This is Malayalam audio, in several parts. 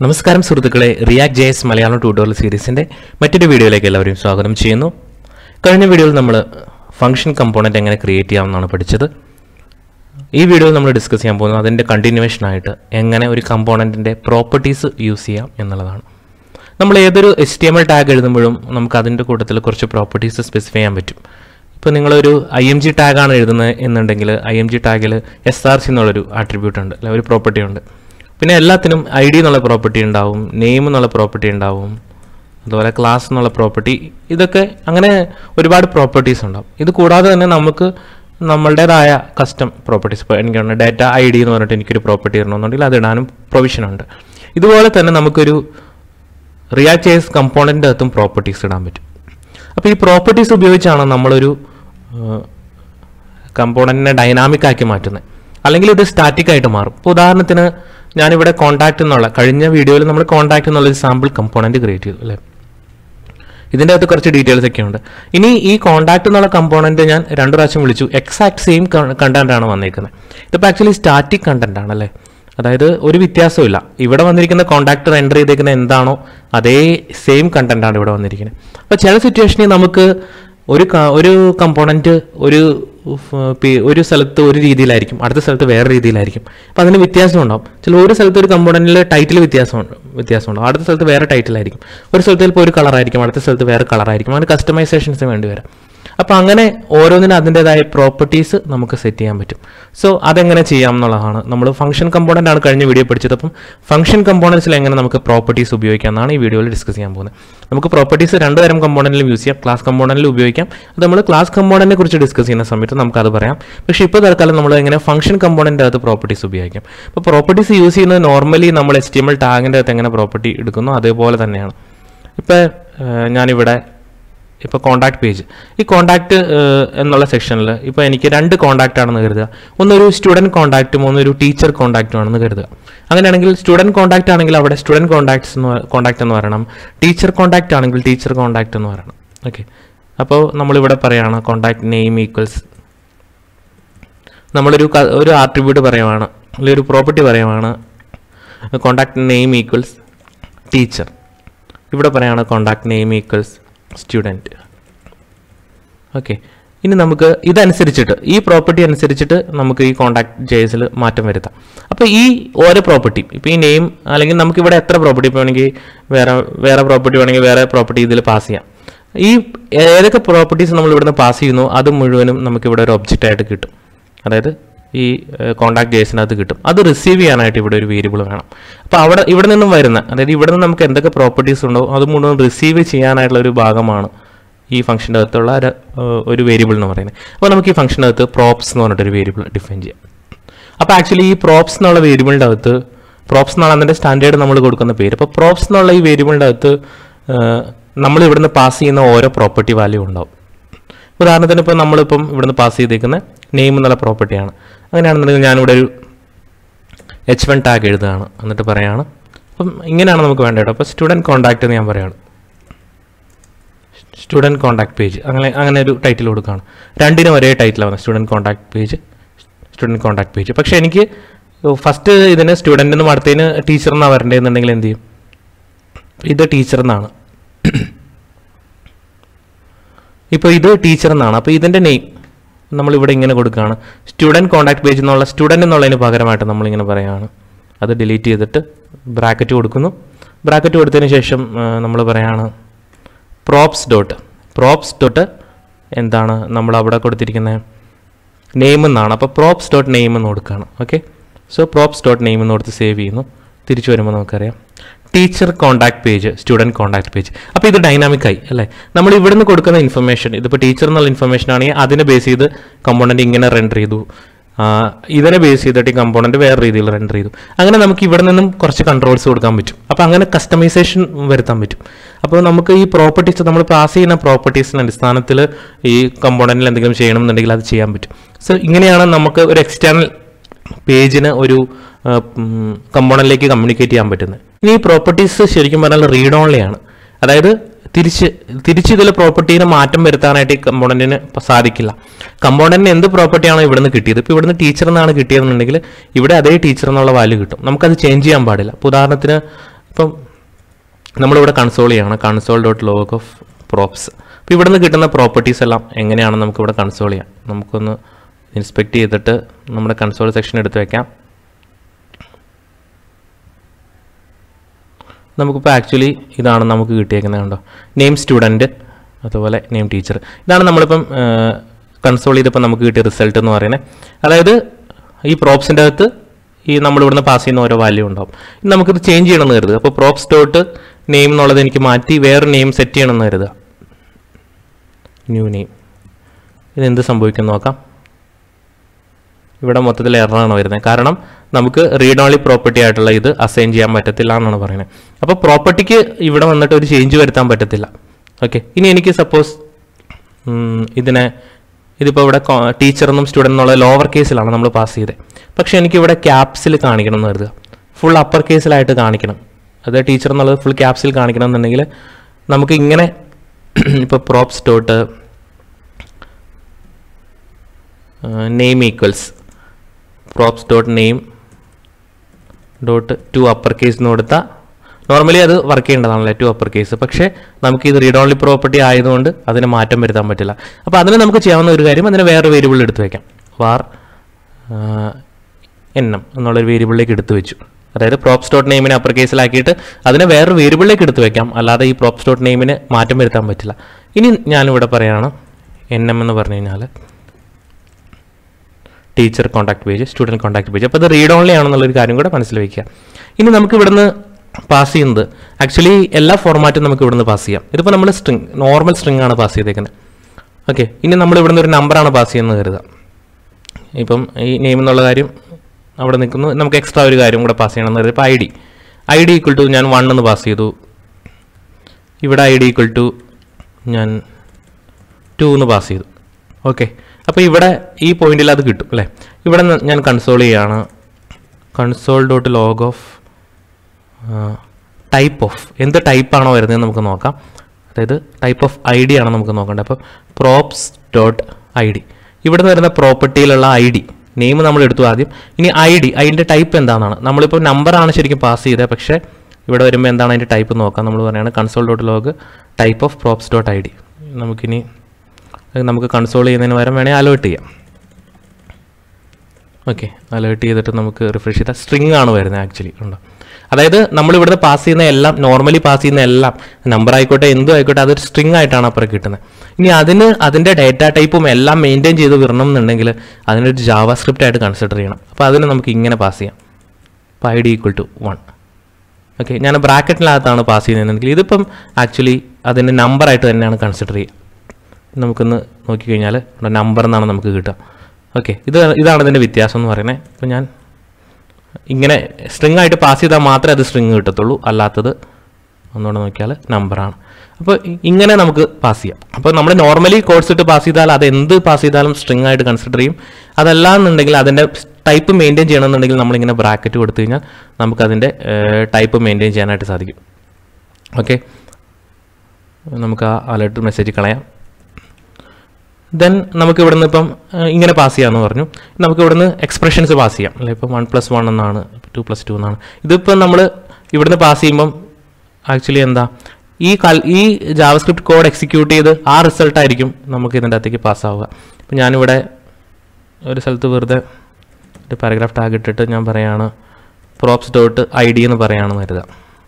നമസ്കാരം സുഹൃത്തുക്കളെ React J S Malayalam tutorial സീരീസിൻ്റെ മറ്റൊരു വീഡിയോയിലേക്ക് എല്ലാവരെയും സ്വാഗതം ചെയ്യുന്നു കഴിഞ്ഞ വീഡിയോയിൽ നമ്മൾ ഫംഗ്ഷൻ കമ്പോണൻ്റ് എങ്ങനെ ക്രിയേറ്റ് ചെയ്യാമെന്നാണ് പഠിച്ചത് ഈ വീഡിയോയിൽ നമ്മൾ ഡിസ്കസ് ചെയ്യാൻ പോകുന്നത് അതിൻ്റെ കണ്ടിന്യൂവേഷനായിട്ട് എങ്ങനെ ഒരു കമ്പോണൻറ്റിൻ്റെ പ്രോപ്പർട്ടീസ് യൂസ് ചെയ്യാം എന്നുള്ളതാണ് നമ്മൾ ഏതൊരു H T M L tag എഴുതുമ്പോഴും നമുക്ക് അതിൻ്റെ കൂട്ടത്തിൽ കുറച്ച് പ്രോപ്പർട്ടീസ് സ്പെസിഫൈ ചെയ്യാൻ പറ്റും ഇപ്പോൾ നിങ്ങളൊരു ഐ എം ജി ടാഗാണ് എഴുതുന്നത് എന്നുണ്ടെങ്കിൽ ഐ എം ജി ടാഗിൽ എസ് ആർ സി എന്നുള്ളൊരു ആട്രിബ്യൂട്ട് ഉണ്ട് അല്ലെ ഒരു പ്രോപ്പർട്ടി ഉണ്ട് പിന്നെ എല്ലാത്തിനും ഐ ഡി എന്നുള്ള പ്രോപ്പർട്ടി ഉണ്ടാവും നെയിം എന്നുള്ള പ്രോപ്പർട്ടി ഉണ്ടാവും അതുപോലെ ക്ലാസ് എന്നുള്ള പ്രോപ്പർട്ടി ഇതൊക്കെ അങ്ങനെ ഒരുപാട് പ്രോപ്പർട്ടീസ് ഉണ്ടാവും ഇത് കൂടാതെ തന്നെ നമുക്ക് നമ്മളുടേതായ കസ്റ്റം പ്രോപ്പർട്ടീസ് ഇപ്പോൾ എനിക്കാണ് ഡാറ്റ ഐ ഡി എന്ന് പറഞ്ഞിട്ട് എനിക്കൊരു പ്രോപ്പർട്ടി ഇടണമെന്നുണ്ടെങ്കിൽ അത് ഇടാനും പ്രൊവിഷൻ ഉണ്ട് ഇതുപോലെ തന്നെ നമുക്കൊരു റിയാക്ട് ചെയ്സ് കമ്പോണൻ്റ് അകത്തും പ്രോപ്പർട്ടീസ് ഇടാൻ പറ്റും അപ്പോൾ ഈ പ്രോപ്പർട്ടീസ് ഉപയോഗിച്ചാണ് നമ്മളൊരു കമ്പോണൻറ്റിനെ ഡൈനാമിക് ആക്കി മാറ്റുന്നത് അല്ലെങ്കിൽ ഇത് സ്റ്റാറ്റിക് ആയിട്ട് മാറും ഇപ്പോൾ ഉദാഹരണത്തിന് ഞാനിവിടെ കോൺടാക്റ്റ് എന്നുള്ള കഴിഞ്ഞ വീഡിയോയിൽ നമ്മൾ കോൺടാക്റ്റ് എന്നുള്ള ഒരു സാമ്പിൾ കമ്പോണൻറ്റ് ക്രിയേറ്റ് ചെയ്തു അല്ലേ ഇതിൻ്റെ അകത്ത് കുറച്ച് ഡീറ്റെയിൽസ് ഒക്കെ ഉണ്ട് ഇനി ഈ കോൺടാക്ട് എന്നുള്ള കമ്പോണൻറ്റ് ഞാൻ രണ്ട് പ്രാവശ്യം വിളിച്ചു എക്സാക്ട് സെയിം കണ്ടന്റ് ആണ് വന്നിരിക്കുന്നത് ഇതിപ്പോൾ ആക്ച്വലി സ്റ്റാറ്റിക് കണ്ടന്റ് ആണ് അല്ലേ അതായത് ഒരു വ്യത്യാസമില്ല ഇവിടെ വന്നിരിക്കുന്ന കോൺടാക്ടർ എൻ്റർ ചെയ്തേക്കുന്ന എന്താണോ അതേ സെയിം കണ്ടന്റ് ആണ് ഇവിടെ വന്നിരിക്കുന്നത് അപ്പോൾ ചില സിറ്റുവേഷനിൽ നമുക്ക് ഒരു ക- ഒരു കമ്പോണൻറ്റ് ഒരു ഫ് പി- ഒരു സ്ഥലത്ത് ഒരു രീതിയിലായിരിക്കും അടുത്ത സ്ഥലത്ത് വേറെ രീതിയിലായിരിക്കും അപ്പോൾ അതിന് വ്യത്യാസം ഉണ്ടാവും ചില ഒരു സ്ഥലത്ത് ഒരു കമ്പോണൻറ്റിൽ ടൈറ്റിൽ വ്യത്യാസമുണ്ട് വ്യത്യാസമുണ്ടാവും അടുത്ത സ്ഥലത്ത് വേറെ ടൈറ്റിലായിരിക്കും ഒരു സ്ഥലത്ത് ചിലപ്പോൾ ഒരു കളറായിരിക്കും അടുത്ത സ്ഥലത്ത് വേറെ കളറായിരിക്കും അങ്ങനെ കസ്റ്റമൈസേഷൻസ് വേണ്ടി വരാം അപ്പോൾ അങ്ങനെ ഓരോന്നിനും അതിൻ്റെതായ പ്രോപ്പർട്ടീസ് നമുക്ക് സെറ്റ് ചെയ്യാൻ പറ്റും സോ അതെങ്ങനെ ചെയ്യാം എന്നുള്ളതാണ് നമ്മൾ ഫംഗ്ഷൻ കമ്പോണൻ്റ് ആണ് കഴിഞ്ഞ വീഡിയോ പഠിച്ചത് അപ്പം ഫംഗ്ഷൻ കമ്പോണൻസിൽ എങ്ങനെ നമുക്ക് പ്രോപ്പർട്ടീസ് ഉപയോഗിക്കാം എന്നാണ് ഈ വീഡിയോയിൽ ഡിസ്കസ് ചെയ്യാൻ പോകുന്നത് നമുക്ക് പ്രോപ്പർട്ടീസ് രണ്ട് തരം കമ്പോണൻറ്റിലും യൂസ് ചെയ്യാം ക്ലാസ് കമ്പോണൻറ്റിൽ ഉപയോഗിക്കാം അത് നമ്മൾ ക്ലാസ് കമ്പോണൻറ്റിനെ കുറിച്ച് ഡിസ്കസ് ചെയ്യുന്ന സമയത്ത് നമുക്കത് പറയാം പക്ഷേ ഇപ്പോൾ തൽക്കാലം നമ്മൾ എങ്ങനെ ഫംഗ്ഷൻ കമ്പോണൻ്റ് അകത്ത് പ്രോപ്പർട്ടീസ് ഉപയോഗിക്കാം അപ്പോൾ പ്രോപ്പർട്ടീസ് യൂസ് ചെയ്യുന്നത് നോർമലി നമ്മൾ എച്ച് ടി എം എൽ ടാഗിൻ്റെ അകത്ത് എങ്ങനെ പ്രോപ്പർട്ടി എടുക്കുന്നു അതേപോലെ തന്നെയാണ് ഇപ്പോൾ ഞാനിവിടെ ഇപ്പോൾ കോൺടാക്ട് പേജ് ഈ കോൺടാക്ട് എന്നുള്ള സെക്ഷനിൽ ഇപ്പോൾ എനിക്ക് രണ്ട് കോൺടാക്റ്റ് ആണെന്ന് കരുതുക ഒന്നൊരു സ്റ്റുഡൻറ് കോൺടാക്റ്റും ഒന്നൊരു ടീച്ചർ കോൺടാക്റ്റും ആണെന്ന് കരുതുക അങ്ങനെയാണെങ്കിൽ സ്റ്റുഡൻറ് കോൺടാക്റ്റ് ആണെങ്കിൽ അവിടെ സ്റ്റുഡൻറ് കോൺടാക്ട്സ് എന്ന് കോൺടാക്റ്റ് എന്ന് പറയണം ടീച്ചർ കോൺടാക്റ്റ് ആണെങ്കിൽ ടീച്ചർ കോൺടാക്റ്റ് എന്ന് പറയണം ഓക്കെ അപ്പോൾ നമ്മളിവിടെ പറയുകയാണ് കോൺടാക്ട് നെയിം ഈക്വൽസ് നമ്മളൊരു ക- ഒരു ആട്രിബ്യൂട്ട് പറയുവാണ് അല്ലെങ്കിൽ ഒരു പ്രോപ്പർട്ടി പറയുവാണ് കോൺടാക്ട് നെയിം ഈക്വൽസ് ടീച്ചർ ഇവിടെ പറയാണ് contact name equals student okay ഇനി നമുക്ക് ഇതനുസരിച്ചിട്ട് ഈ പ്രോപ്പർട്ടി അനുസരിച്ചിട്ട് നമുക്ക് ഈ കോൺടാക്ട് ജേസിൽ മാറ്റം വരുത്താം അപ്പോൾ ഈ ഓരോ പ്രോപ്പർട്ടി ഇപ്പോൾ ഈ നെയിം അല്ലെങ്കിൽ നമുക്ക് ഇവിടെ എത്ര പ്രോപ്പർട്ടി വേണമെങ്കിൽ വേറെ വേറെ പ്രോപ്പർട്ടി വേണമെങ്കിൽ വേറെ പ്രോപ്പർട്ടി ഇതിൽ പാസ് ചെയ്യാം ഈ ഏതൊക്കെ പ്രോപ്പർട്ടീസ് നമ്മൾ ഇവിടുന്ന് പാസ് ചെയ്യുന്നു അത് മുഴുവനും നമുക്ക് ഇവിടെ ഒരു ഒബ്ജക്റ്റ് ആയിട്ട് കിട്ടും അതായത് ഈ കോൺടാക്ട് ജേസിനകത്ത് കിട്ടും അത് റിസീവ് ചെയ്യാനായിട്ട് ഇവിടെ ഒരു വേരിയബിൾ വേണം അപ്പോൾ അവിടെ ഇവിടെ നിന്നും വരുന്ന അതായത് ഇവിടെ നിന്ന് നമുക്ക് എന്തൊക്കെ പ്രോപ്പർട്ടീസ് ഉണ്ടോ അത് മുഴുവൻ റിസീവ് ചെയ്യാനായിട്ടുള്ള ഒരു ഭാഗമാണ് ഈ ഫംഗ്ഷൻ്റെ അകത്തുള്ള ഒരു, ഏഹ്, ഒരു വേരിയബിൾ എന്ന് പറയുന്നത് അപ്പോൾ നമുക്ക് ഈ ഫംഗ്ഷൻ്റെ അകത്ത് പ്രോപ്സ് എന്ന് പറഞ്ഞിട്ട് ഒരു വേരിയബിൾ ഡിഫൈൻ ചെയ്യാം അപ്പോൾ ആക്ച്വലി ഈ പ്രോപ്സ് എന്നുള്ള വേരിയബിളിൻ്റെ അകത്ത് പ്രോപ്സ് എന്നാണ് അതിൻ്റെ സ്റ്റാൻഡേർഡ് നമ്മൾ കൊടുക്കുന്ന പേര് അപ്പോൾ പ്രോപ്സ് എന്നുള്ള ഈ വേരിയബിളിൻ്റെ അകത്ത് ഏഹ്, നമ്മൾ ഇവിടുന്ന് പാസ് ചെയ്യുന്ന ഓരോ പ്രോപ്പർട്ടി വാല്യൂ ഉണ്ടാവും ഉദാഹരണത്തിന് ഇപ്പോൾ നമ്മളിപ്പം ഇവിടുന്ന് പാസ് ചെയ്തേക്കുന്ന നെയിം എന്നുള്ള പ്രോപ്പർട്ടിയാണ് അങ്ങനെയാണെന്നുണ്ടെങ്കിൽ ഞാനിവിടെ ഒരു എച്ച് വൺ ടാഗ് എഴുതുകയാണ് എന്നിട്ട് പറയാണ് അപ്പം ഇങ്ങനെയാണ് നമുക്ക് വേണ്ടത് അപ്പോൾ സ്റ്റുഡൻറ്റ് കോൺടാക്റ്റ് എന്ന് ഞാൻ പറയുകയാണ് സ്റ്റുഡൻറ്റ് കോൺടാക്ട് പേജ് അങ്ങനെ അങ്ങനെ ഒരു ടൈറ്റിൽ കൊടുക്കുകയാണ് രണ്ടിനും ഒരേ ടൈറ്റിലാണ് student contact page student contact page പക്ഷേ എനിക്ക് ഫസ്റ്റ് ഇതിന് സ്റ്റുഡൻ്റ് എന്നും അടുത്തതിന് ടീച്ചർ എന്നാണ് വരേണ്ടതെന്നുണ്ടെങ്കിൽ എന്ത് ചെയ്യും ഇത് ടീച്ചർ എന്നാണ് ഇപ്പോൾ ഇത് ടീച്ചർ എന്നാണ് അപ്പോൾ ഇതിൻ്റെ നെയിം നമ്മളിവിടെ ഇങ്ങനെ കൊടുക്കുകയാണ് സ്റ്റുഡൻറ്റ് കോൺടാക്ട് പേജ് എന്നുള്ള സ്റ്റുഡൻറ്റ് എന്നുള്ളതിന് പകരമായിട്ട് നമ്മളിങ്ങനെ പറയുകയാണ് അത് ഡിലീറ്റ് ചെയ്തിട്ട് ബ്രാക്കറ്റ് കൊടുക്കുന്നു ബ്രാക്കറ്റ് കൊടുത്തതിന് ശേഷം നമ്മൾ പറയാണ് പ്രോപ്സ് ഡോട്ട് പ്രോപ്സ് ഡോട്ട് എന്താണ് നമ്മൾ അവിടെ കൊടുത്തിരിക്കുന്നത് നെയിം എന്നാണ് അപ്പോൾ പ്രോപ്സ് ഡോട്ട് നെയിം എന്ന് കൊടുക്കുകയാണ് okay so props dot name എന്ന് കൊടുത്ത് സേവ് ചെയ്യുന്നു തിരിച്ചു വരുമ്പോൾ നമുക്കറിയാം teacher contact page student contact page അപ്പോൾ ഇത് ഡൈനാമിക് ആയി അല്ലേ നമ്മൾ ഇവിടുന്ന് കൊടുക്കുന്ന ഇൻഫർമേഷൻ ഇതിപ്പോൾ ടീച്ചർ എന്നുള്ള ഇൻഫർമേഷൻ ആണെങ്കിൽ അതിനെ ബേസ് ചെയ്ത് കമ്പോണൻറ്റ് ഇങ്ങനെ റെൻഡർ ചെയ്തു ആ, ഇതിനെ ബേസ് ചെയ്തിട്ട് ഈ കമ്പോണൻറ്റ് വേറെ രീതിയിൽ റെൻഡർ ചെയ്തു അങ്ങനെ നമുക്ക് ഇവിടെ നിന്നും കുറച്ച് കൺട്രോൾസ് കൊടുക്കാൻ പറ്റും അപ്പോൾ അങ്ങനെ കസ്റ്റമൈസേഷൻ വരുത്താൻ പറ്റും അപ്പോൾ നമുക്ക് ഈ പ്രോപ്പർട്ടീസ് നമ്മൾ പാസ് ചെയ്യുന്ന പ്രോപ്പർട്ടീസിൻ്റെ അടിസ്ഥാനത്തിൽ ഈ കമ്പോണൻറ്റിൽ എന്തെങ്കിലും ചെയ്യണമെന്നുണ്ടെങ്കിൽ അത് ചെയ്യാൻ പറ്റും സോ ഇങ്ങനെയാണ് നമുക്ക് ഒരു എക്സ്റ്റേണൽ പേജിന് ഒരു കമ്പോണൻറ്റിലേക്ക് കമ്മ്യൂണിക്കേറ്റ് ചെയ്യാൻ പറ്റുന്നത് ഇനി ഈ പ്രോപ്പർട്ടീസ് ശരിക്കും പറഞ്ഞാൽ റീഡ് ഓൺലി ആണ് അതായത് തിരിച്ച് തിരിച്ച് ഇതിൽ പ്രോപ്പർട്ടീനെ മാറ്റം വരുത്താനായിട്ട് ഈ കമ്പോണൻറ്റിന് സാധിക്കില്ല കമ്പോണൻറ്റിന് എന്ത് പ്രോപ്പർട്ടിയാണോ ഇവിടുന്ന് കിട്ടിയത് ഇപ്പോൾ ഇവിടുന്ന് ടീച്ചർ എന്നാണ് കിട്ടിയതെന്നുണ്ടെങ്കിൽ ഇവിടെ അതേ ടീച്ചർ എന്നുള്ള വാല്യൂ കിട്ടും നമുക്കത് ചേഞ്ച് ചെയ്യാൻ പാടില്ല ഇപ്പോൾ ഉദാഹരണത്തിന് ഇപ്പം നമ്മളിവിടെ കൺസോൾ ചെയ്യണം console dot log of props അപ്പോൾ ഇവിടുന്ന് കിട്ടുന്ന പ്രോപ്പർട്ടീസ് എല്ലാം എങ്ങനെയാണ് നമുക്കിവിടെ കൺസോൾ ചെയ്യാം നമുക്കൊന്ന് ഇൻസ്പെക്ട് ചെയ്തിട്ട് നമ്മുടെ കൺസോൾ സെക്ഷൻ എടുത്ത് വെക്കാം നമുക്കിപ്പോൾ ആക്ച്വലി ഇതാണ് നമുക്ക് കിട്ടിയേക്കുന്നത് കണ്ടോ നെയിം സ്റ്റുഡൻറ്റ് അതുപോലെ നെയിം ടീച്ചർ ഇതാണ് നമ്മളിപ്പം കൺസോൾ ചെയ്തപ്പോൾ നമുക്ക് കിട്ടിയ റിസൾട്ട് എന്ന് പറയുന്നത് അതായത് ഈ പ്രോപ്സിൻ്റെ അകത്ത് ഈ നമ്മൾ ഇവിടുന്ന് പാസ് ചെയ്യുന്ന ഓരോ വാല്യൂ ഉണ്ടാവും ഇനി നമുക്കിത് ചേഞ്ച് ചെയ്യണമെന്ന് കരുതുക അപ്പോൾ പ്രോപ്സ് ഡോട്ട് നെയിം എന്നുള്ളത് എനിക്ക് മാറ്റി വേറെ നെയിം സെറ്റ് ചെയ്യണമെന്ന് കരുതുക ന്യൂ നെയിം ഇതെന്ത് സംഭവിക്കും നോക്കാം ഇവിടെ മൊത്തത്തിൽ എററാണ് വരുന്നത് കാരണം നമുക്ക് റീഡ് ഓൺലി പ്രോപ്പർട്ടി ആയിട്ടുള്ള ഇത് അസൈൻ ചെയ്യാൻ പറ്റത്തില്ല എന്നാണ് പറയുന്നത് അപ്പോൾ പ്രോപ്പർട്ടിക്ക് ഇവിടെ വന്നിട്ട് ഒരു ചേഞ്ച് വരുത്താൻ പറ്റത്തില്ല ഓക്കെ ഇനി എനിക്ക് സപ്പോസ് ഇതിനെ ഇതിപ്പോൾ ഇവിടെ ടീച്ചർ എന്നും സ്റ്റുഡൻ്റ് എന്നുള്ള ലോവർ കേസിലാണ് നമ്മൾ പാസ് ചെയ്തത് പക്ഷേ എനിക്ക് ഇവിടെ ക്യാപ്സിൽ കാണിക്കണം എന്ന് കരുതുക ഫുൾ അപ്പർ കേസിലായിട്ട് കാണിക്കണം അത് ടീച്ചർ എന്നുള്ളത് ഫുൾ ക്യാപ്സിൽ കാണിക്കണം എന്നുണ്ടെങ്കിൽ നമുക്ക് ഇങ്ങനെ ഇപ്പോൾ props dot name equals props dot name dot to upper case എന്ന് കൊടുത്താൽ നോർമലി അത് വർക്ക് ചെയ്യേണ്ടതാണല്ലേ ടു അപ്പർ കേസ് പക്ഷേ നമുക്ക് ഇത് റീഡ് ഓൺലി പ്രോപ്പർട്ടി ആയതുകൊണ്ട് അതിന് മാറ്റം വരുത്താൻ പറ്റില്ല അപ്പോൾ അതിന് നമുക്ക് ചെയ്യാവുന്ന ഒരു കാര്യം അതിന് വേറെ വേരിയബിൾ എടുത്ത് വെക്കാം വാർ എണ്ണം എന്നുള്ളൊരു വേരിയബിളിലേക്ക് എടുത്തു വെച്ചു അതായത് പ്രോപ്സ് ഡോട്ട് നെയിമിനെ അപ്പർ കേസിലാക്കിയിട്ട് അതിനെ വേറൊരു വേരിയബിളിലേക്ക് എടുത്ത് വെക്കാം അല്ലാതെ ഈ പ്രോപ്സ് ഡോട്ട് നെയിമിന് മാറ്റം വരുത്താൻ പറ്റില്ല ഇനി ഞാനിവിടെ പറയുകയാണ് എൻ എം എന്ന് പറഞ്ഞു കഴിഞ്ഞാൽ teacher contact page student contact page അപ്പോൾ ഇത് റീഡ് ഓൺലി ആണെന്നുള്ളൊരു കാര്യം കൂടെ മനസ്സിൽ വയ്ക്കുക ഇനി നമുക്ക് ഇവിടുന്ന് പാസ് ചെയ്യുന്നത് ആക്ച്വലി എല്ലാ ഫോർമാറ്റും നമുക്ക് ഇവിടുന്ന് പാസ് ചെയ്യാം ഇതിപ്പോൾ നമ്മൾ സ്ട്രിങ് നോർമൽ സ്ട്രിങ് ആണ് പാസ് ചെയ്തേക്കുന്നത് ഓക്കെ ഇനി നമ്മൾ ഇവിടുന്ന് ഒരു നമ്പറാണ് പാസ് ചെയ്യുന്നത് കരുതാം ഇപ്പം ഈ നെയിം എന്നുള്ള കാര്യം അവിടെ നിൽക്കുന്നു നമുക്ക് എക്സ്ട്രാ ഒരു കാര്യം കൂടെ പാസ് ചെയ്യണം എന്ന് കരുതി ഇപ്പോൾ I D I D equal to ഞാൻ വൺ എന്ന് പാസ് ചെയ്തു ഇവിടെ ഐ ഡി ഈക്വൽ ടു ഞാൻ ടു എന്ന് പാസ് ചെയ്തു ഓക്കെ അപ്പോൾ ഇവിടെ ഈ പോയിന്റിൽ അത് കിട്ടും അല്ലേ ഇവിടെ ന- ഞാൻ കൺസോൾ ചെയ്യാണ് console dot log of type of എന്ത് ടൈപ്പാണോ വരുന്നതെന്ന് നമുക്ക് നോക്കാം അതായത് ടൈപ്പ് ഓഫ് ഐ ഡി ആണ് നമുക്ക് നോക്കേണ്ടത് അപ്പോൾ പ്രോപ്സ് ഡോട്ട് ഐ ഡി ഇവിടെ നിന്ന് വരുന്ന പ്രോപ്പർട്ടിയിലുള്ള ഐ ഡി നെയിം നമ്മൾ എടുത്തു ആദ്യം ഇനി ഐ ഡി അതിൻ്റെ ടൈപ്പ് എന്താണെന്നാണ് നമ്മളിപ്പോൾ നമ്പറാണ് ശരിക്കും പാസ് ചെയ്തത് പക്ഷേ ഇവിടെ വരുമ്പോൾ എന്താണ് അതിൻ്റെ ടൈപ്പ് നോക്കാം നമ്മൾ പറയുകയാണ് console dot log type of props dot I D നമുക്കിനി അത് നമുക്ക് കൺസോൾ ചെയ്യുന്നതിന് പകരം വേണേൽ അലേർട്ട് ചെയ്യാം ഓക്കെ അലേർട്ട് ചെയ്തിട്ട് നമുക്ക് റിഫ്രഷ് ചെയ്താൽ സ്ട്രിങ് ആണ് വരുന്നത് ആക്ച്വലി ഉണ്ടോ അതായത് നമ്മൾ ഇവിടുന്ന് പാസ് ചെയ്യുന്ന എല്ലാം നോർമലി പാസ് ചെയ്യുന്ന എല്ലാം നമ്പർ ആയിക്കോട്ടെ എന്തും ആയിക്കോട്ടെ അതൊരു സ്ട്രിങ് ആയിട്ടാണ് അപ്പുറം കിട്ടുന്നത് ഇനി അതിന് അതിൻ്റെ ഡേറ്റ ടൈപ്പും എല്ലാം മെയിൻറ്റെയിൻ ചെയ്ത് വരണം എന്നുണ്ടെങ്കിൽ അതിനൊരു ജാവ സ്ക്രിപ്റ്റ് ആയിട്ട് കൺസിഡർ ചെയ്യണം അപ്പോൾ അതിന് നമുക്ക് ഇങ്ങനെ പാസ് ചെയ്യാം അപ്പോൾ I D equal to one okay ഞാൻ ബ്രാക്കറ്റിനകത്താണ് പാസ് ചെയ്യുന്നതെങ്കിൽ ഇതിപ്പം ആക്ച്വലി അതിൻ്റെ നമ്പറായിട്ട് തന്നെയാണ് കൺസിഡർ ചെയ്യുക നമുക്കൊന്ന് നോക്കിക്കഴിഞ്ഞാൽ നമ്പർ എന്നാണ് നമുക്ക് കിട്ടുക ഓക്കെ ഇത് ഇതാണ് ഇതിൻ്റെ വ്യത്യാസം എന്ന് പറയുന്നത് അപ്പോൾ ഞാൻ ഇങ്ങനെ സ്ട്രിങ് ആയിട്ട് പാസ് ചെയ്താൽ മാത്രമേ അത് സ്ട്രിങ് കിട്ടത്തുള്ളൂ അല്ലാത്തത് ഒന്നുകൂടെ നോക്കിയാൽ നമ്പറാണ് അപ്പോൾ ഇ- ഇങ്ങനെ നമുക്ക് പാസ് ചെയ്യാം അപ്പോൾ നമ്മൾ നോർമലി കോഴ്സ് ഇട്ട് പാസ് ചെയ്താൽ അത് എന്ത് പാസ് ചെയ്താലും സ്ട്രിങ് ആയിട്ട് കൺസിഡർ ചെയ്യും അതല്ല എന്നുണ്ടെങ്കിൽ അതിൻ്റെ ടൈപ്പ് മെയിൻറ്റെയിൻ ചെയ്യണമെന്നുണ്ടെങ്കിൽ നമ്മളിങ്ങനെ ബ്രാക്കറ്റ് കൊടുത്തു കഴിഞ്ഞാൽ നമുക്കതിൻ്റെ ടൈപ്പ് മെയിൻറ്റെയിൻ ചെയ്യാനായിട്ട് സാധിക്കും ഓക്കെ നമുക്ക് ആ അലേർട്ട് മെസ്സേജ് കളയാം ദെൻ നമുക്ക് ഇവിടുന്ന് ഇപ്പം ഏഹ്, ഇങ്ങനെ പാസ് ചെയ്യാമെന്ന് പറഞ്ഞു നമുക്ക് ഇവിടുന്ന് എക്സ്പ്രഷൻസ് പാസ് ചെയ്യാം അല്ലെ ഇപ്പം വൺ പ്ലസ് വൺ എന്നാണ് ടു പ്ലസ് ടു എന്നാണ് ഇതിപ്പം നമ്മൾ ഇവിടുന്ന് പാസ് ചെയ്യുമ്പം ആക്ച്വലി എന്താ ഈ കൽ ഈ ജാവസ്ക്രിപ്റ്റ് കോഡ് എക്സിക്യൂട്ട് ചെയ്ത് ആ റിസൾട്ട് ആയിരിക്കും നമുക്ക് ഇതിൻ്റെ അകത്തേക്ക് പാസ്സാവുക ഇപ്പം ഞാനിവിടെ ഒരു സ്ഥലത്ത് വെറുതെ ഒരു പാരഗ്രാഫ് ടാഗ് ഇട്ടിട്ട് ഞാൻ പറയാണ് പ്രോപ്സ് ഡോട്ട് ഐ ഡി എന്ന് പറയുകയാണെന്ന് കരുതാം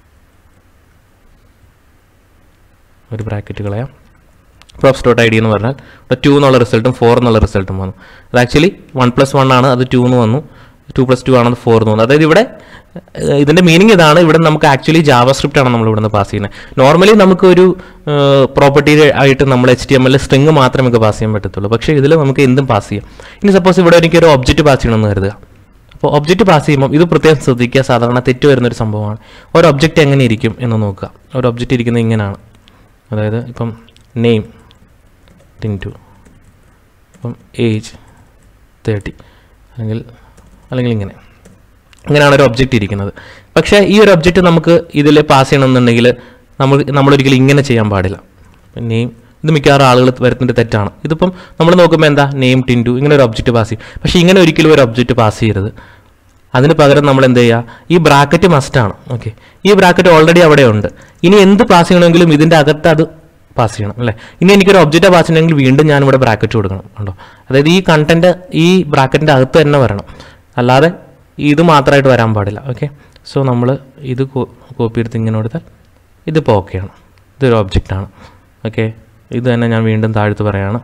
ഒരു ബ്രാക്കറ്റ് കളയാം പ്രോപ്സ് ഡോട്ട് ഐ ഡി എന്ന് പറഞ്ഞാൽ ഇവിടെ ടു എന്നുള്ള റിസൾട്ടും ഫോർ എന്നുള്ള റിസൾട്ടും വന്നു അത് ആക്ച്വലി വൺ പ്ലസ് വൺ ആണ് അത് ടു എന്ന് വന്നു ടു പ്ലസ് ടു ആണത് ഫോർ എന്ന് വന്നു അതായത് ഇവിടെ ഏഹ്, ഇതിന്റെ മീനിങ് ഇതാണ് ഇവിടെ നമുക്ക് ആക്ച്വലി ജാവ സ്ക്രിപ്റ്റ് ആണ് നമ്മൾ ഇവിടുന്ന് പാസ് ചെയ്യുന്നത് നോർമലി നമുക്ക് ഒരു പ്രോപ്പർട്ടി ആയിട്ട് നമ്മൾ H T M L string മാത്രമേ നമുക്ക് പാസ് ചെയ്യാൻ പറ്റത്തുള്ളൂ പക്ഷേ ഇതിൽ നമുക്ക് എന്തും പാസ് ചെയ്യാം ഇനി സപ്പോസ് ഇവിടെ എനിക്ക് ഒരു ഒബ്ജക്റ്റ് പാസ് ചെയ്യണമെന്ന് കരുതുക അപ്പോൾ ഒബ്ജക്റ്റ് പാസ് ചെയ്യുമ്പോൾ ഇത് പ്രത്യേകം ശ്രദ്ധിക്കുക സാധാരണ തെറ്റ് വരുന്നൊരു സംഭവമാണ് ഒരു ഒബ്ജക്റ്റ് എങ്ങനെ ഇരിക്കും എന്ന് നോക്കുക ഒരു ഒബ്ജക്റ്റ് ഇരിക്കുന്നത് ഇങ്ങനെയാണ് അതായത് ഇപ്പം നെയിം ഇൻറ്റു അപ്പം ഏജ് തേർട്ടി അല്ലെങ്കിൽ അല്ലെങ്കിൽ ഇങ്ങനെ ഇങ്ങനെയാണ് ഒരു ഒബ്ജക്റ്റ് ഇരിക്കുന്നത് പക്ഷേ ഈ ഒരു ഒബ്ജക്റ്റ് നമുക്ക് ഇതിൽ പാസ് ചെയ്യണമെന്നുണ്ടെങ്കിൽ നമ്മൾ നമ്മളൊരിക്കലും ഇങ്ങനെ ചെയ്യാൻ പാടില്ല നെയിം ഇത് മിക്കവാറും ആളുകൾ വരുന്നതിൻ്റെ തെറ്റാണ് ഇതിപ്പം നമ്മൾ നോക്കുമ്പോൾ എന്താ നെയിം ടിൻറ്റു ഇങ്ങനെ ഒരു ഒബ്ജക്റ്റ് പാസ് ചെയ്യും പക്ഷേ ഇങ്ങനെ ഒരിക്കലും ഒരു ഒബ്ജക്റ്റ് പാസ് ചെയ്യരുത് അതിന് പകരം നമ്മൾ എന്ത് ചെയ്യുക ഈ ബ്രാക്കറ്റ് മസ്റ്റാണ് ഓക്കെ ഈ ബ്രാക്കറ്റ് ഓൾറെഡി അവിടെ ഉണ്ട് ഇനി എന്ത് പാസ് ചെയ്യണമെങ്കിലും ഇതിൻ്റെ അകത്ത് അത് പാസ് ചെയ്യണം അല്ലേ ഇനി എനിക്കൊരു ഒബ്ജക്റ്റ് പാസ് ചെയ്യണമെങ്കിൽ വീണ്ടും ഞാൻ ഇവിടെ ബ്രാക്കറ്റ് കൊടുക്കണം ഉണ്ടോ അതായത് ഈ കണ്ടന്റ് ഈ ബ്രാക്കറ്റിൻ്റെ അകത്ത് തന്നെ വരണം അല്ലാതെ ഇത് മാത്രമായിട്ട് വരാൻ പാടില്ല ഓക്കെ സോ നമ്മൾ ഇത് കോപ്പി എടുത്ത് ഇങ്ങനെ കൊടുത്താൽ ഇതിപ്പോൾ ഓക്കെയാണ് ഇതൊരു ഒബ്ജക്റ്റാണ് ഓക്കെ ഇത് തന്നെ ഞാൻ വീണ്ടും താഴ്ത്ത് പറയാണ്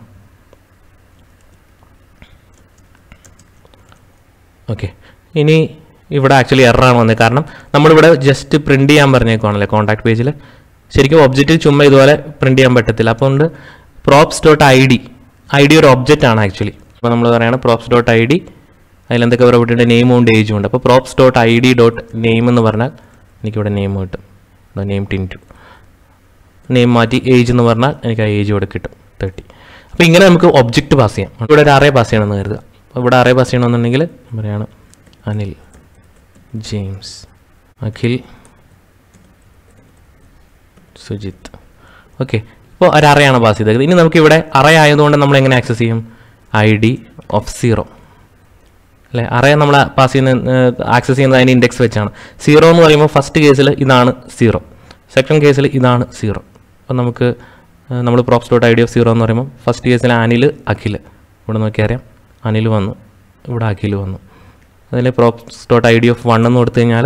ഓക്കെ ഇനി ഇവിടെ ആക്ച്വലി എററാണ് വന്നത് കാരണം നമ്മളിവിടെ ജസ്റ്റ് പ്രിൻറ്റ് ചെയ്യാൻ പറഞ്ഞേക്കുവാണല്ലേ കോൺടാക്ട് പേജിൽ ശരിക്കും ഒബ്ജക്റ്റ് ചുമ്മാ ഇതുപോലെ പ്രിൻറ്റ് ചെയ്യാൻ പറ്റത്തില്ല അപ്പോൾ ഉണ്ട് props dot I D I D ഒരു ഒബ്ജക്റ്റ് ആണ് ആക്ച്വലി അപ്പോൾ നമ്മൾ പറയുകയാണ് പ്രോപ്സ് ഡോട്ട് ഐ ഡി അതിലെന്തൊക്കെ പറയപ്പെട്ടിട്ടുണ്ട് നെയിമും ഉണ്ട് ഏജും ഉണ്ട് അപ്പോൾ props dot I D dot name എന്ന് പറഞ്ഞാൽ എനിക്കിവിടെ നെയിം കിട്ടും നെയിം ടിൻ ടു നെയിം മാറ്റി ഏജ് എന്ന് പറഞ്ഞാൽ എനിക്ക് ആ ഏജ് ഇവിടെ കിട്ടും തേർട്ടി അപ്പോൾ ഇങ്ങനെ നമുക്ക് ഒബ്ജക്റ്റ് പാസ് ചെയ്യാം ഇവിടെ ഒരു അറേ പാസ് ചെയ്യണമെന്ന് കരുതുക അപ്പോൾ ഇവിടെ അറേ പാസ് ചെയ്യണമെന്നുണ്ടെങ്കിൽ പറയാണ് അനിൽ ജെയിംസ് അഖിൽ സുജിത്ത് ഓക്കെ ഇപ്പോൾ ഒരു അറയാണ് പാസ് ചെയ്തത് ഇനി നമുക്ക് ഇവിടെ അറേ ആയതുകൊണ്ട് നമ്മൾ എങ്ങനെ ആക്സസ് ചെയ്യും ഐ ഡി ഓഫ് സീറോ അല്ലേ അറേ നമ്മൾ പാസ് ചെയ്യുന്ന ആക്സസ് ചെയ്യുന്നത് അതിൻ്റെ ഇൻഡെക്സ് വെച്ചാണ് സീറോ എന്ന് പറയുമ്പോൾ ഫസ്റ്റ് കേസിൽ ഇതാണ് സീറോ സെക്കൻഡ് കേസിൽ ഇതാണ് സീറോ അപ്പം നമുക്ക് നമ്മൾ props dot I D of zero എന്ന് പറയുമ്പോൾ ഫസ്റ്റ് കേസിൽ അനിൽ അഖിൽ ഇവിടെ നോക്കി അറിയാം അനിൽ വന്നു ഇവിടെ അഖിൽ വന്നു അതിൽ props dot I D of one എന്ന് കൊടുത്തു കഴിഞ്ഞാൽ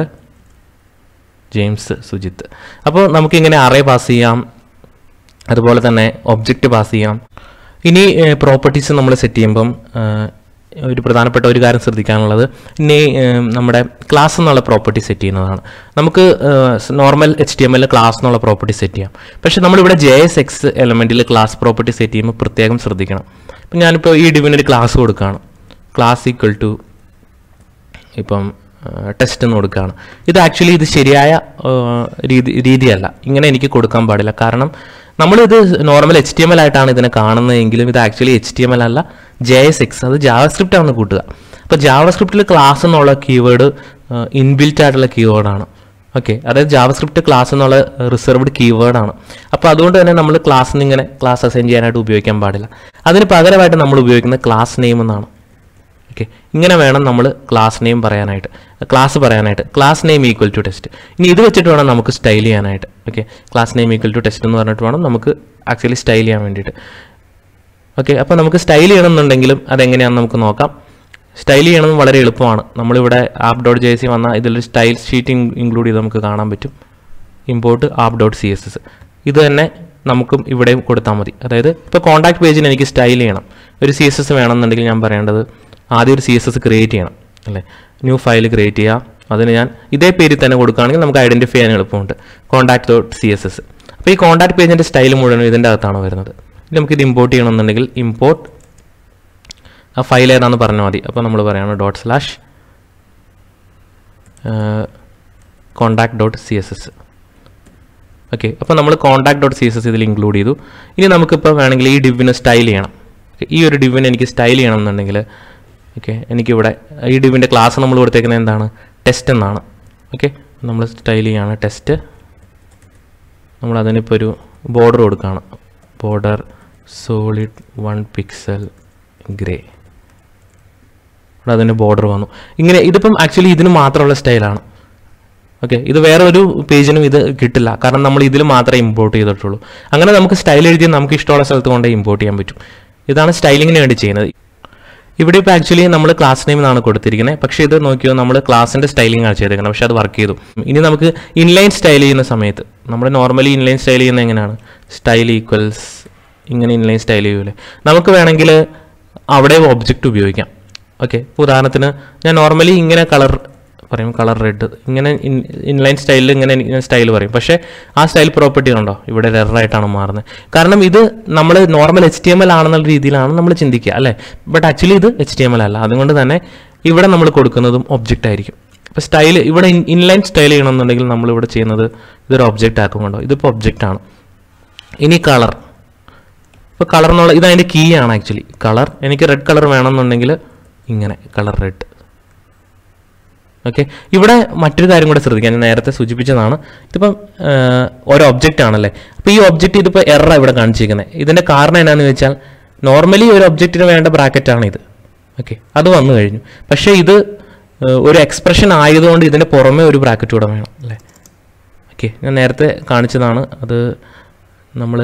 ജെയിംസ് സുജിത്ത് അപ്പോൾ നമുക്കിങ്ങനെ അറേ പാസ് ചെയ്യാം അതുപോലെ തന്നെ ഒബ്ജക്റ്റ് പാസ് ചെയ്യാം ഇനി പ്രോപ്പർട്ടീസ് നമ്മൾ സെറ്റ് ചെയ്യുമ്പം ഏഹ്, ഒരു പ്രധാനപ്പെട്ട ഒരു കാര്യം ശ്രദ്ധിക്കാനുള്ളത് ഇനി ഏഹ്, നമ്മുടെ ക്ലാസ് എന്നുള്ള പ്രോപ്പർട്ടി സെറ്റ് ചെയ്യുന്നതാണ് നമുക്ക് normal H T M L class എന്നുള്ള പ്രോപ്പർട്ടി സെറ്റ് ചെയ്യാം പക്ഷേ നമ്മളിവിടെ ജെ എസ് എക്സ് എലമെൻറ്റിൽ ക്ലാസ് പ്രോപ്പർട്ടി സെറ്റ് ചെയ്യുമ്പോൾ പ്രത്യേകം ശ്രദ്ധിക്കണം ഇപ്പം ഞാനിപ്പോൾ ഈ ഡിവിനൊരു ക്ലാസ് കൊടുക്കുകയാണ് ക്ലാസ് ഈക്വൽ ടു ഇപ്പം ടെസ്റ്റ് എന്ന് കൊടുക്കുകയാണ് ഇത് ആക്ച്വലി ഇത് ശരിയായ ആ, രീതി രീതിയല്ല ഇങ്ങനെ എനിക്ക് കൊടുക്കാൻ പാടില്ല കാരണം നമ്മളിത് normal H T M L ആയിട്ടാണ് ഇതിനെ കാണുന്നതെങ്കിലും ഇത് actually H T M L അല്ല ജെ എസ് എക്സ് അത് ജാവസ്ക്രിപ്റ്റ് ആണ് കൂട്ടുക അപ്പോൾ ജാവസ്ക്രിപ്റ്റിൽ ക്ലാസ് എന്നുള്ള കീവേഡ് ഇൻബിൽറ്റ് ആയിട്ടുള്ള കീവേഡാണ് ഓക്കെ അതായത് ജാവസ്ക്രിപ്റ്റ് ക്ലാസ് എന്നുള്ള റിസർവ്ഡ് കീവേഡാണ് അപ്പോൾ അതുകൊണ്ട് തന്നെ നമ്മൾ ക്ലാസ്സിന് ഇങ്ങനെ ക്ലാസ് അസൈൻ ചെയ്യാനായിട്ട് ഉപയോഗിക്കാൻ പാടില്ല അതിന് പകരമായിട്ട് നമ്മൾ ഉപയോഗിക്കുന്നത് ക്ലാസ് നെയിം എന്നാണ് ഓക്കെ ഇങ്ങനെ വേണം നമ്മൾ ക്ലാസ് നെയിം പറയാനായിട്ട് ക്ലാസ് പറയാനായിട്ട് class name equal to test ഇനി ഇത് വെച്ചിട്ട് വേണം നമുക്ക് സ്റ്റൈൽ ചെയ്യാനായിട്ട് okay class name equal to test എന്ന് പറഞ്ഞിട്ട് വേണം നമുക്ക് ആക്ച്വലി സ്റ്റൈൽ ചെയ്യാൻ വേണ്ടിയിട്ട് ഓക്കെ അപ്പോൾ നമുക്ക് സ്റ്റൈൽ ചെയ്യണമെന്നുണ്ടെങ്കിലും അതെങ്ങനെയാണെന്ന് നമുക്ക് നോക്കാം സ്റ്റൈൽ ചെയ്യണമെന്ന് വളരെ എളുപ്പമാണ് നമ്മളിവിടെ ആപ്പ് ഡോട്ട് ജെ സി വന്നാൽ ഇതിലൊരു സ്റ്റൈൽ ഷീറ്റ് ഇൻക്ലൂഡ് ചെയ്ത് നമുക്ക് കാണാൻ പറ്റും import app dot C S S ഇത് തന്നെ നമുക്കും ഇവിടെയും കൊടുത്താൽ മതി അതായത് ഇപ്പോൾ കോൺടാക്ട് പേജിന് എനിക്ക് സ്റ്റൈൽ ചെയ്യണം ഒരു സി എസ് എസ് വേണമെന്നുണ്ടെങ്കിൽ ഞാൻ പറയേണ്ടത് ആദ്യം ഒരു സി എസ് എസ് ക്രിയേറ്റ് ചെയ്യണം അല്ലേ ന്യൂ ഫയൽ ക്രിയേറ്റ് ചെയ്യുക അതിന് ഞാൻ ഇതേ പേരിൽ തന്നെ കൊടുക്കുകയാണെങ്കിൽ നമുക്ക് ഐഡൻറ്റിഫൈ ചെയ്യാൻ എളുപ്പമുണ്ട് contact dot C S S അപ്പോൾ ഈ കോൺടാക്ട് പേജിൻ്റെ സ്റ്റൈൽ മുഴുവനും ഇതിൻ്റെ അകത്താണ് വരുന്നത് ഇനി നമുക്കിത് ഇമ്പോർട്ട് ചെയ്യണമെന്നുണ്ടെങ്കിൽ ഇമ്പോർട്ട് ആ ഫയൽ ഏതാണെന്ന് പറഞ്ഞാൽ മതി അപ്പോൾ നമ്മൾ പറയാണ് dot slash contact dot C S S okay അപ്പോൾ നമ്മൾ contact dot C S S ഇതിൽ ഇൻക്ലൂഡ് ചെയ്തു ഇനി നമുക്കിപ്പോൾ വേണമെങ്കിൽ ഈ ഡിവിനെ സ്റ്റൈൽ ചെയ്യണം Okay, ഈ ഒരു ഡിവിനെ എനിക്ക് സ്റ്റൈൽ ചെയ്യണം എന്നുണ്ടെങ്കിൽ ഓക്കെ എനിക്കിവിടെ ഈ ഡിവിൻ്റെ ക്ലാസ് നമ്മൾ കൊടുത്തേക്കുന്നത് എന്താണ് ടെസ്റ്റ് എന്നാണ് ഓക്കെ നമ്മൾ സ്റ്റൈൽ ചെയ്യാണ് ടെസ്റ്റ് നമ്മൾ അതിനിപ്പോൾ ഒരു ബോർഡർ കൊടുക്കുകയാണ് border solid one pixel grey ഇവിടെ അതിൻ്റെ ബോർഡർ വന്നു ഇങ്ങനെ ഇതിപ്പം ആക്ച്വലി ഇതിന് മാത്രമുള്ള സ്റ്റൈലാണ് ഓക്കെ ഇത് വേറെ ഒരു പേജിനും ഇത് കിട്ടില്ല കാരണം നമ്മൾ ഇതിൽ മാത്രമേ ഇമ്പോർട്ട് ചെയ്തിട്ടുള്ളൂ അങ്ങനെ നമുക്ക് സ്റ്റൈൽ എഴുതി നമുക്ക് ഇഷ്ടമുള്ള സ്ഥലത്ത് കൊണ്ട് ഇമ്പോർട്ട് ചെയ്യാൻ പറ്റും ഇതാണ് സ്റ്റൈലിങ്ങിന് വേണ്ടി ചെയ്യുന്നത് ഇവിടെ ഇപ്പോൾ ആക്ച്വലി നമ്മൾ ക്ലാസ് നെയിം എന്നാണ് കൊടുത്തിരിക്കുന്നത് പക്ഷേ ഇത് നോക്കിയോ നമ്മൾ ക്ലാസിൻ്റെ സ്റ്റൈലിംഗ് ആണ് ചെയ്തേക്കുന്നത് പക്ഷേ അത് വർക്ക് ചെയ്തു ഇനി നമുക്ക് ഇൻലൈൻ സ്റ്റൈൽ ചെയ്യുന്ന സമയത്ത് നമ്മൾ നോർമലി ഇൻലൈൻ സ്റ്റൈൽ ചെയ്യുന്നത് എങ്ങനെയാണ് സ്റ്റൈൽ ഈക്വൽസ് ഇങ്ങനെ ഇൻലൈൻ സ്റ്റൈൽ ചെയ്യൂലേ നമുക്ക് വേണമെങ്കിൽ അവിടെ ഒബ്ജക്റ്റ് ഉപയോഗിക്കാം ഓക്കെ ഉദാഹരണത്തിന് ഞാൻ നോർമലി ഇങ്ങനെ കളർ പറയും കളർ റെഡ് ഇങ്ങനെ ഇൻലൈൻ സ്റ്റൈലിൽ ഇങ്ങനെ സ്റ്റൈൽ പറയും പക്ഷേ ആ സ്റ്റൈൽ പ്രോപ്പർട്ടി ഉണ്ടോ ഇവിടെ എററായിട്ടാണ് മാറുന്നത് കാരണം ഇത് നമ്മൾ normal H T M L ആണെന്നുള്ള രീതിയിലാണ് നമ്മൾ ചിന്തിക്കുക അല്ലേ ബട്ട് ആക്ച്വലി ഇത് എച്ച് ടി എം എൽ അല്ല അതുകൊണ്ട് തന്നെ ഇവിടെ നമ്മൾ കൊടുക്കുന്നതും ഒബ്ജക്റ്റ് ആയിരിക്കും ഇപ്പോൾ സ്റ്റൈൽ ഇവിടെ ഇൻലൈൻ സ്റ്റൈൽ ചെയ്യണമെന്നുണ്ടെങ്കിൽ നമ്മൾ ഇവിടെ ചെയ്യുന്നത് ഇതൊരു ഒബ്ജക്റ്റ് ആക്കുന്നുണ്ടോ ഇതിപ്പോൾ ഒബ്ജക്റ്റ് ആണ് ഇനി കളർ ഇപ്പോൾ കളർ എന്നുള്ള ഇത് അതിൻ്റെ കീ ആണ് ആക്ച്വലി കളർ എനിക്ക് റെഡ് കളർ വേണമെന്നുണ്ടെങ്കിൽ ഇങ്ങനെ കളർ റെഡ് ഓക്കെ ഇവിടെ മറ്റൊരു കാര്യം കൂടെ ശ്രദ്ധിക്കാൻ ഞാൻ നേരത്തെ സൂചിപ്പിച്ചതാണ് ഇതിപ്പം ആഹ്, ഒരു ഒബ്ജക്റ്റ് ആണല്ലേ അപ്പോൾ ഈ ഒബ്ജക്റ്റ് ഇതിപ്പോൾ എറർ ഇവിടെ കാണിച്ചിരിക്കുന്നത് ഇതിൻ്റെ കാരണം എന്നാന്ന് വെച്ചാൽ നോർമലി ഒരു ഒബ്ജക്റ്റിന് വേണ്ട ബ്രാക്കറ്റാണ് ഇത് ഓക്കെ അത് വന്നു കഴിഞ്ഞു പക്ഷേ ഇത് ഏഹ്, ഒരു എക്സ്പ്രഷൻ ആയതുകൊണ്ട് ഇതിൻ്റെ പുറമെ ഒരു ബ്രാക്കറ്റ് കൂടെ വേണം അല്ലേ ഓക്കെ ഞാൻ നേരത്തെ കാണിച്ചതാണ് അത് നമ്മൾ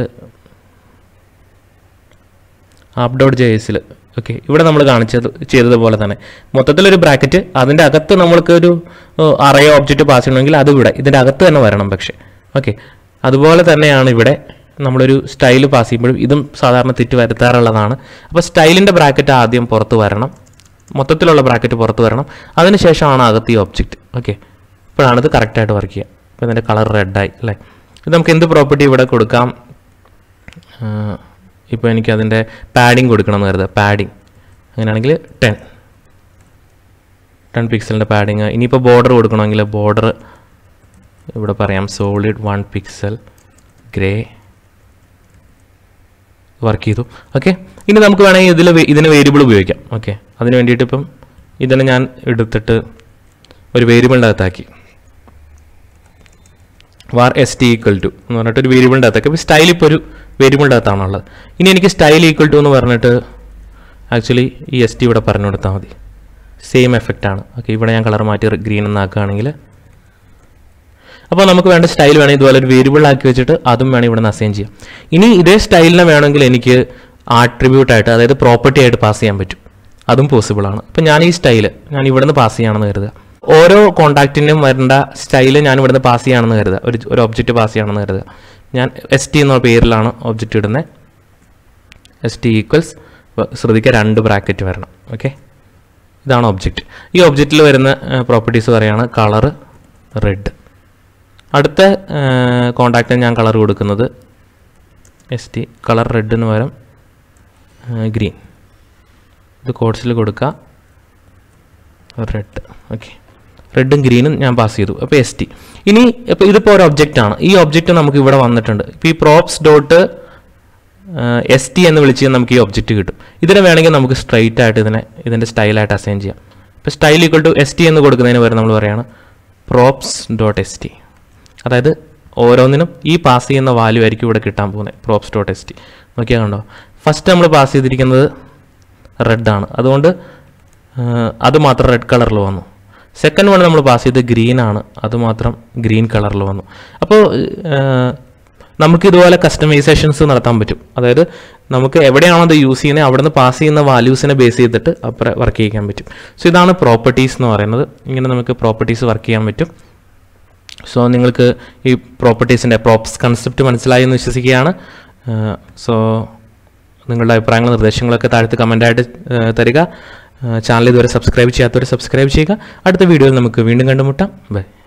ആപ്പ് ഡോട്ട് ജെ എസിൽ ഓക്കെ ഇവിടെ നമ്മൾ കാണിച്ചത് ചെയ്തതുപോലെ തന്നെ മൊത്തത്തിലൊരു ബ്രാക്കറ്റ് അതിൻ്റെ അകത്ത് നമ്മൾക്ക് ഒരു അറേ ഓബ്ജക്റ്റ് പാസ് ചെയ്യണമെങ്കിൽ അത് ഇവിടെ ഇതിൻ്റെ അകത്ത് തന്നെ വരണം പക്ഷേ ഓക്കെ അതുപോലെ തന്നെയാണ് ഇവിടെ നമ്മളൊരു സ്റ്റൈൽ പാസ് ചെയ്യുമ്പോഴും ഇതും സാധാരണ തെറ്റ് വരുത്താറുള്ളതാണ് അപ്പോൾ സ്റ്റൈലിൻ്റെ ബ്രാക്കറ്റ് ആദ്യം പുറത്ത് വരണം മൊത്തത്തിലുള്ള ബ്രാക്കറ്റ് പുറത്ത് വരണം അതിനുശേഷമാണ് അകത്ത് ഈ ഒബ്ജക്റ്റ് ഓക്കെ ഇപ്പോഴാണ് ഇത് കറക്റ്റായിട്ട് വർക്ക് ചെയ്യുക അപ്പോൾ ഇതിൻ്റെ കളർ റെഡായി അല്ലേ ഇത് നമുക്ക് എന്ത് പ്രോപ്പർട്ടി ഇവിടെ കൊടുക്കാം ഇപ്പോൾ എനിക്ക് അതിൻ്റെ പാഡിങ് കൊടുക്കണം എന്ന് കരുതുക പാഡിങ് അങ്ങനെയാണെങ്കിൽ ടെൻ ടെൻ പിക്സലിൻ്റെ പാഡിങ് ഇനിയിപ്പോൾ ബോർഡർ കൊടുക്കണമെങ്കിൽ ബോർഡർ ഇവിടെ പറയാം solid one pixel grey work ചെയ്തു ഓക്കെ ഇനി നമുക്ക് വേണമെങ്കിൽ ഇതിൽ ഇതിന് വേരിയബിൾ ഉപയോഗിക്കാം ഓക്കെ അതിന് വേണ്ടിയിട്ട് ഇപ്പം ഇതിനെ ഞാൻ എടുത്തിട്ട് ഒരു വേരിയബിളിൻ്റെ അകത്താക്കി var S T equal to എന്ന് പറഞ്ഞിട്ട് ഒരു വേരിയബിളിൻ്റെ അകത്തൊക്കെ ഇപ്പോൾ സ്റ്റൈൽ ഇപ്പോൾ ഒരു വേരിയബിളിൻ്റെ അകത്താണുള്ളത് ഇനി എനിക്ക് സ്റ്റൈൽ ഈക്വൽ ടു എന്ന് പറഞ്ഞിട്ട് ആക്ച്വലി ഈ എസ് ടി ഇവിടെ പറഞ്ഞു കൊടുത്താൽ മതി സെയിം എഫക്റ്റ് ആണ് ഓക്കെ ഇവിടെ ഞാൻ കളർ മാറ്റി ഗ്രീൻ എന്നാക്കുകയാണെങ്കിൽ അപ്പോൾ നമുക്ക് വേണ്ട സ്റ്റൈൽ വേണമെങ്കിൽ ഇതുപോലെ ഒരു വേരിയബിൾ ആക്കി വെച്ചിട്ട് അതും വേണം ഇവിടെ നിന്ന് അസൈൻ ചെയ്യാം ഇനി ഇതേ സ്റ്റൈലിനെ വേണമെങ്കിൽ എനിക്ക് ആട്രിബ്യൂട്ട് ആയിട്ട് അതായത് പ്രോപ്പർട്ടി ആയിട്ട് പാസ് ചെയ്യാൻ പറ്റും അതും പോസിബിൾ ആണ് അപ്പം ഞാൻ ഈ സ്റ്റൈൽ ഞാൻ ഇവിടെ നിന്ന് പാസ് ചെയ്യുകയാണെന്ന് കരുതുക ഓരോ കോൺടാക്റ്റിനും വരേണ്ട സ്റ്റൈൽ ഞാൻ ഇവിടെ നിന്ന് പാസ് ചെയ്യുകയാണെന്ന് കരുതുക ഒരു ഒരു ഒബ്ജക്റ്റ് പാസ് ചെയ്യുകയാണെന്ന് കരുതുക ഞാൻ എസ് ടി എന്ന പേരിലാണ് ഒബ്ജക്റ്റ് ഇടുന്നത് എസ് ടി ഈക്വൽസ് ശ്രദ്ധിക്കുക രണ്ട് ബ്രാക്കറ്റ് വരണം ഓക്കെ ഇതാണ് ഒബ്ജക്റ്റ് ഈ ഒബ്ജക്റ്റിൽ വരുന്ന പ്രോപ്പർട്ടീസ് പറയുകയാണ് കളർ റെഡ് അടുത്ത കോണ്ടാക്റ്റിന് ഞാൻ കളർ കൊടുക്കുന്നത് എസ് ടി കളർ റെഡിന് പകരം ഗ്രീൻ ഇത് കോഡ്സിൽ കൊടുക്കുക റെഡ് ഓക്കെ റെഡും ഗ്രീനും ഞാൻ പാസ് ചെയ്തു അപ്പോൾ എസ് ടി ഇനി ഇപ്പോൾ ഇതിപ്പോൾ ഒരു ഒബ്ജക്റ്റ് ആണ് ഈ ഒബ്ജക്റ്റ് നമുക്ക് ഇവിടെ വന്നിട്ടുണ്ട് ഇപ്പോൾ ഈ പ്രോപ്സ് ഡോട്ട് എസ് ടി എന്ന് വിളിച്ച് നമുക്ക് ഈ ഒബ്ജക്റ്റ് കിട്ടും ഇതിനെ വേണമെങ്കിൽ നമുക്ക് സ്ട്രൈറ്റ് ആയിട്ട് ഇതിനെ ഇതിൻ്റെ സ്റ്റൈലായിട്ട് അസൈൻ ചെയ്യാം ഇപ്പോൾ style equal to S T എന്ന് കൊടുക്കുന്നതിന് വരെ നമ്മൾ പറയുകയാണ് പ്രോപ്സ് ഡോട്ട് എസ് ടി അതായത് ഓരോന്നിനും ഈ പാസ് ചെയ്യുന്ന വാല്യൂ ആയിരിക്കും ഇവിടെ കിട്ടാൻ പോകുന്നത് പ്രോപ്സ് ഡോട്ട് എസ് ടി നോക്കിയാൽ കണ്ടോ ഫസ്റ്റ് നമ്മൾ പാസ് ചെയ്തിരിക്കുന്നത് റെഡാണ് അതുകൊണ്ട് ആ, അത് മാത്രം റെഡ് കളറിൽ വന്നു സെക്കൻഡ് വൺ നമ്മൾ പാസ് ചെയ്ത് ഗ്രീൻ ആണ് അത് മാത്രം ഗ്രീൻ കളറിൽ വന്നു അപ്പോൾ നമുക്ക് ഇതുപോലെ കസ്റ്റമൈസേഷൻസ് നടത്താൻ പറ്റും അതായത് നമുക്ക് എവിടെയാണോ അത് യൂസ് ചെയ്യുന്നത് അവിടെ നിന്ന് പാസ് ചെയ്യുന്ന വാല്യൂസിനെ ബേസ് ചെയ്തിട്ട് അപ്പുറം വർക്ക് ചെയ്യിക്കാൻ പറ്റും സോ ഇതാണ് പ്രോപ്പർട്ടീസ് എന്ന് പറയുന്നത് ഇങ്ങനെ നമുക്ക് പ്രോപ്പർട്ടീസ് വർക്ക് ചെയ്യാൻ പറ്റും സോ നിങ്ങൾക്ക് ഈ പ്രോപ്പർട്ടീസിൻ്റെ പ്രോപ്സ് കൺസെപ്റ്റ് മനസ്സിലായി എന്ന് വിശ്വസിക്കുകയാണ് സോ നിങ്ങളുടെ അഭിപ്രായങ്ങളും നിർദ്ദേശങ്ങളൊക്കെ താഴത്ത് കമൻ്റായിട്ട് തരിക ചാനൽ ഇതുവരെ സബ്സ്ക്രൈബ് ചെയ്യാത്തവർ സബ്സ്ക്രൈബ് ചെയ്യുക അടുത്ത വീഡിയോയിൽ നമുക്ക് വീണ്ടും കണ്ടുമുട്ടാം ബൈ